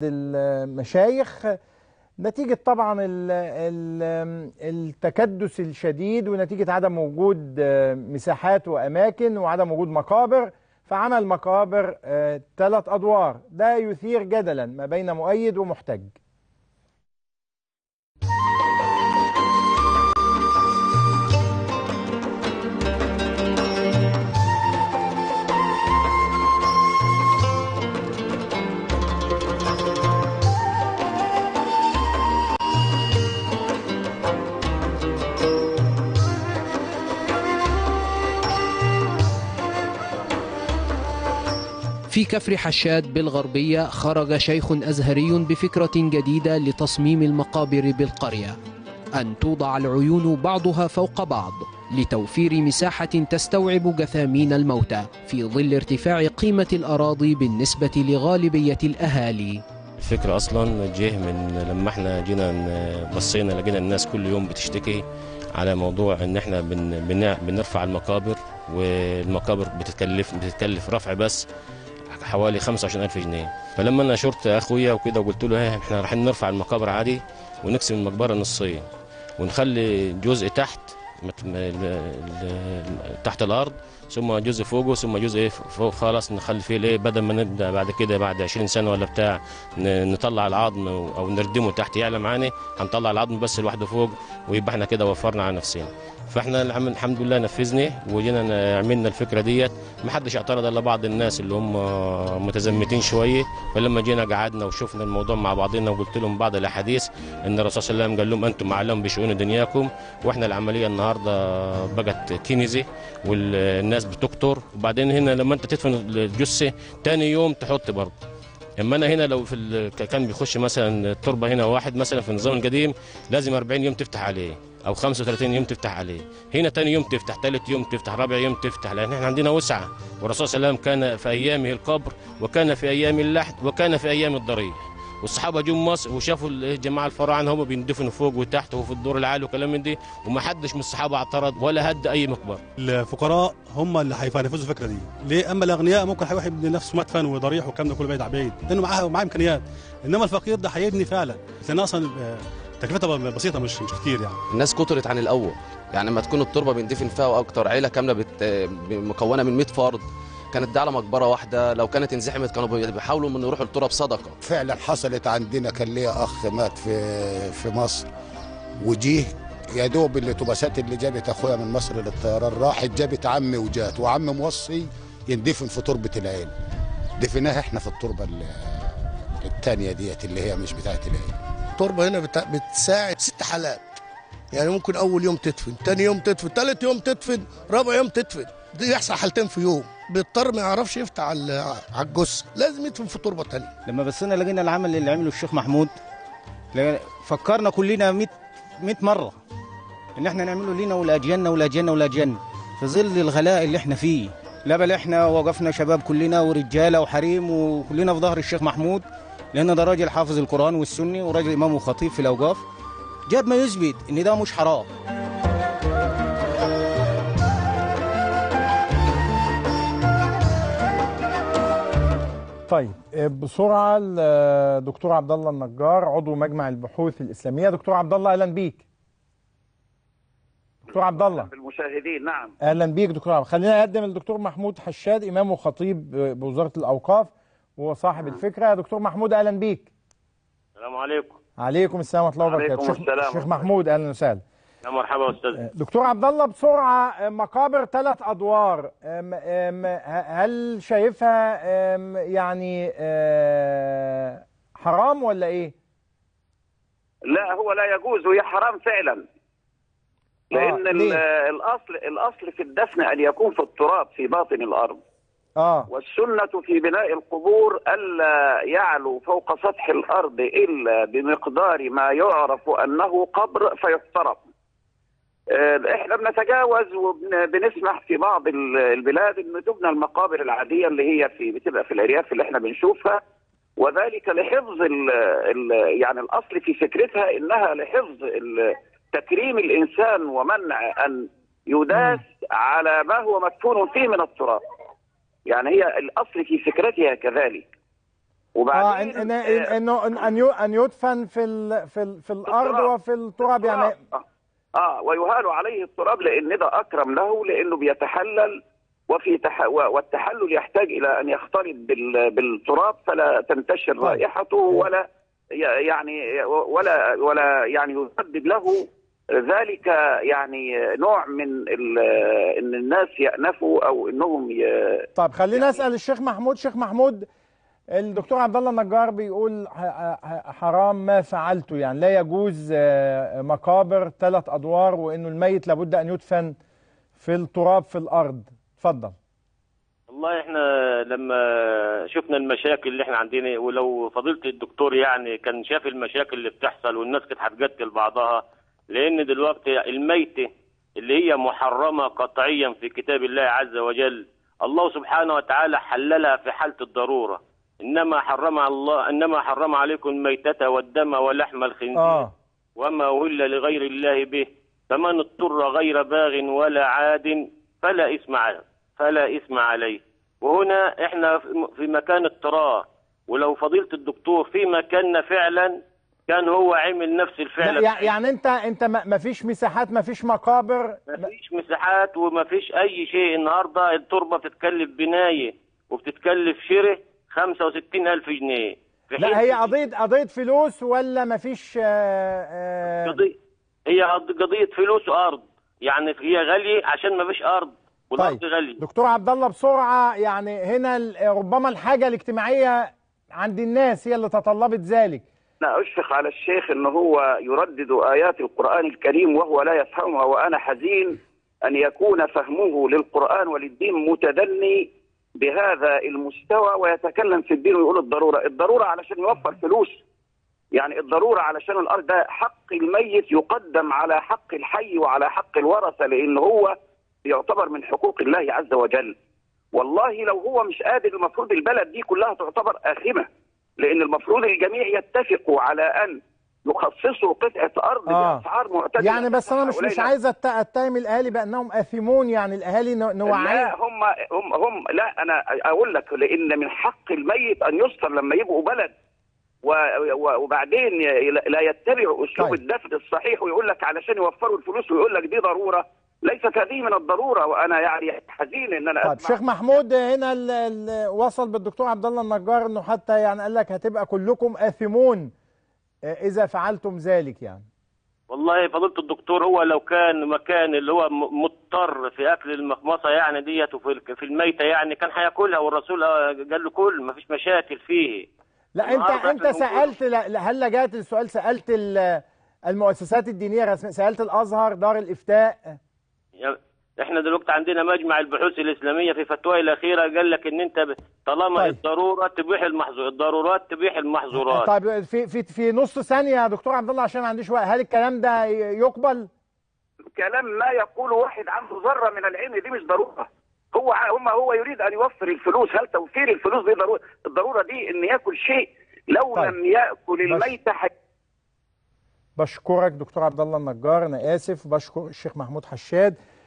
المشايخ نتيجة طبعا ال ال التكدس الشديد ونتيجة عدم وجود مساحات وأماكن وعدم وجود مقابر فعمل مقابر ثلاث أدوار ده يثير جدلا ما بين مؤيد ومحتج في كفر حشاد بالغربية خرج شيخ أزهري بفكرة جديدة لتصميم المقابر بالقرية أن توضع العيون بعضها فوق بعض لتوفير مساحة تستوعب جثامين الموتى في ظل ارتفاع قيمة الأراضي بالنسبة لغالبية الأهالي الفكرة أصلا جه من لما احنا جينا بصينا لقينا الناس كل يوم بتشتكي على موضوع ان احنا بن بن بنرفع المقابر والمقابر بتتكلف بتتكلف رفع بس حوالي 25000 جنيه فلما انا شرت اخويا وكده وقلت له ايه احنا رايحين نرفع المقابر عادي ونقسم المقبره نصين ونخلي جزء تحت تحت الارض ثم جزء فوقه ثم جزء ايه فوق خالص نخلي فيه ليه بدل ما نبدا بعد كده بعد 20 سنه ولا بتاع نطلع العظم او نردمه تحت يعلى معانا هنطلع العظم بس لوحده فوق ويبقى احنا كده وفرنا على نفسنا فاحنا الحمد لله نفذنا وجينا عملنا الفكره ديت ما حدش اعترض الا بعض الناس اللي هم متزمتين شويه فلما جينا قعدنا وشفنا الموضوع مع بعضنا وقلت لهم بعض الاحاديث ان الرسول صلى الله عليه وسلم قال لهم انتم اعلم بشؤون دنياكم واحنا العمليه النهارده بقت كنيزه والناس بتكتر وبعدين هنا لما انت تدفن الجثه تاني يوم تحط برضه اما انا هنا لو في ال... كان بيخش مثلا التربه هنا واحد مثلا في النظام القديم لازم 40 يوم تفتح عليه او 35 يوم تفتح عليه هنا تاني يوم تفتح ثالث يوم تفتح رابع يوم تفتح لان احنا عندنا وسعه والرسول صلى الله عليه وسلم كان في ايامه القبر وكان في ايام اللحد وكان في ايام الضريح والصحابه جم مصر وشافوا الجماعه الفراعنه هم بيندفنوا فوق وتحت وفي الدور العالي وكلام من دي وما حدش من الصحابه اعترض ولا هد اي مقبره الفقراء هم اللي هينفذوا الفكره دي ليه اما الاغنياء ممكن هيروح يبني نفسه مدفن وضريح والكلام ده كله بعيد بعيد لانه معاه معاه امكانيات انما الفقير ده هيبني فعلا لان اصلا تكلفتها بسيطه مش مش كتير يعني الناس كترت عن الاول يعني لما تكون التربه بيندفن فيها اكتر عيله كامله بت... مكونه من 100 فرد كانت دي على مقبره واحده لو كانت انزحمت كانوا بيحاولوا من يروحوا التراب صدقه فعلا حصلت عندنا كان ليا اخ مات في في مصر وجيه يا دوب الاتوبيسات اللي جابت اخويا من مصر للطيران راحت جابت عمي وجات وعم موصي يندفن في تربه العين دفناها احنا في التربه الثانيه ديت اللي هي مش بتاعت العين التربه هنا بتساعد ست حالات يعني ممكن اول يوم تدفن ثاني يوم تدفن ثالث يوم تدفن رابع يوم تدفن دي يحصل حالتين في يوم بيضطر ما يعرفش يفتح على على الجثه لازم يدفن في تربه ثانيه لما بصينا لقينا العمل اللي عمله الشيخ محمود فكرنا كلنا 100 100 مره ان احنا نعمله لينا ولاجيالنا ولاجيالنا ولاجيالنا في ظل الغلاء اللي احنا فيه لا بل احنا وقفنا شباب كلنا ورجاله وحريم وكلنا في ظهر الشيخ محمود لان ده راجل حافظ القران والسني وراجل امام وخطيب في الاوقاف جاب ما يثبت ان ده مش حرام طيب بسرعه الدكتور عبد الله النجار عضو مجمع البحوث الاسلاميه دكتور عبد الله اهلا بيك دكتور عبد الله المشاهدين نعم اهلا بيك دكتور عبد خلينا نقدم الدكتور محمود حشاد امام وخطيب بوزاره الاوقاف وهو صاحب الفكره يا دكتور محمود اهلا بيك السلام عليكم عليكم السلام ورحمه الله وبركاته عليكم السلام شيخ محمود اهلا وسهلا يا مرحبا استاذ دكتور عبد الله بسرعه مقابر ثلاث ادوار أم أم هل شايفها يعني حرام ولا ايه؟ لا هو لا يجوز وهي حرام فعلا لان آه الاصل الاصل في الدفن ان يكون في التراب في باطن الارض آه. والسنة في بناء القبور ألا يعلو فوق سطح الأرض إلا بمقدار ما يعرف أنه قبر فيحترم احنا بنتجاوز وبنسمح في بعض البلاد ان تبنى المقابر العاديه اللي هي في بتبقى في الارياف اللي احنا بنشوفها وذلك لحفظ ال ال يعني الاصل في فكرتها انها لحفظ تكريم الانسان ومنع ان يداس على ما هو مدفون فيه من التراب. يعني هي الاصل في فكرتها كذلك. اه وبعدين إن- إن- آه، إن- انه إن- ان يو- ان يدفن في ال في ال في الارض التراب. وفي التراب يعني اه, آه ويهال عليه التراب لان ده اكرم له لانه بيتحلل وفي تح... و- والتحلل يحتاج الى ان يختلط بال... بالتراب فلا تنتشر طيب. رائحته ولا ي- يعني ولا ولا يعني يسبب له ذلك يعني نوع من ال... ان الناس يأنفوا او انهم ي... طب خلينا اسال الشيخ محمود شيخ محمود الدكتور عبد الله النجار بيقول ح- ح- حرام ما فعلته يعني لا يجوز آه، مقابر ثلاث ادوار وانه الميت لابد ان يدفن في التراب في الارض اتفضل والله احنا لما شفنا المشاكل اللي احنا عندنا ولو فضيلة الدكتور يعني كان شاف المشاكل اللي بتحصل والناس كانت هتقتل بعضها لان دلوقتي الميتة اللي هي محرمة قطعيا في كتاب الله عز وجل الله سبحانه وتعالى حللها في حالة الضرورة انما حرم الله انما حرم عليكم الميتة والدم ولحم الخنزير اه وما أهل لغير الله به فمن اضطر غير باغ ولا عاد فلا إثم عليه فلا إثم عليه وهنا احنا في- في مكان اضطرار ولو فضيلة الدكتور في مكاننا فعلا كان هو عمل نفس الفعل لا، يعني انت انت ما ما فيش مساحات ما فيش مقابر ما فيش مساحات وما فيش أي شيء النهاردة التربة بتتكلف بناية وبتتكلف شره 65 ألف جنيه في لا حين هي قضيه قضيه فلوس ولا ما فيش آه، آه، قضية هي قض- قضية فلوس وأرض يعني هي غالية عشان ما فيش أرض والأرض طيب غالية دكتور عبد الله بسرعه يعني هنا ال- ربما الحاجه الاجتماعيه عند الناس هي اللي تطلبت ذلك أنا أشفق على الشيخ أنه هو يردد آيات القرآن الكريم وهو لا يفهمها وأنا حزين أن يكون فهمه للقرآن وللدين متدني بهذا المستوى ويتكلم في الدين ويقول الضرورة الضرورة علشان يوفر فلوس يعني الضرورة علشان الأرض ده حق الميت يقدم على حق الحي وعلى حق الورثة لأن هو يعتبر من حقوق الله عز وجل والله لو هو مش قادر المفروض البلد دي كلها تعتبر آثمة لأن المفروض الجميع يتفقوا على أن يخصصوا قطعة أرض آه. بأسعار معتدلة يعني بس انا مش هؤلاء مش عايز أت- اتهم الاهالي بانهم اثمون يعني الاهالي ن- نوعي لا هم هم هم لا انا اقول لك لان من حق الميت ان يستر لما يبقوا بلد و و وبعدين ي- لا يتبعوا اسلوب طيب. الدفن الصحيح ويقول لك علشان يوفروا الفلوس ويقول لك دي ضروره ليست هذه من الضروره وانا يعني حزين ان انا طيب اسمع شيخ محمود هنا ال ال وصل بالدكتور عبد الله النجار انه حتى يعني قال لك هتبقى كلكم اثمون آه، اذا فعلتم ذلك يعني والله فضيلة الدكتور هو لو كان مكان اللي هو م- مضطر في أكل المخمصة يعني ديت وفي الك- في الميتة يعني كان هياكلها والرسول آه، قال له كل ما فيش مشاكل فيه لا انت النهاردة انت كانوا سالت لا- لا، هل لجأت السؤال سالت ال- المؤسسات الدينيه رسميا سالت الازهر دار الافتاء يعني احنا دلوقتي عندنا مجمع البحوث الإسلامية في فتواه الأخيرة قال لك إن أنت ب- طالما طيب. الضرورة تبيح المحظور الضرورات تبيح المحظورات طيب في في في نص ثانيه يا دكتور عبد الله عشان ما عنديش وقت هل الكلام ده ي- يقبل كلام ما يقوله واحد عنده ذره من العلم دي مش ضروره هو ع- هم هو يريد ان يوفر الفلوس هل توفير الفلوس دي ضروره الضروره دي ان ياكل شيء لو طيب. لم ياكل بس. الميته حي... بشكرك دكتور عبد الله النجار انا اسف بشكر الشيخ محمود حشاد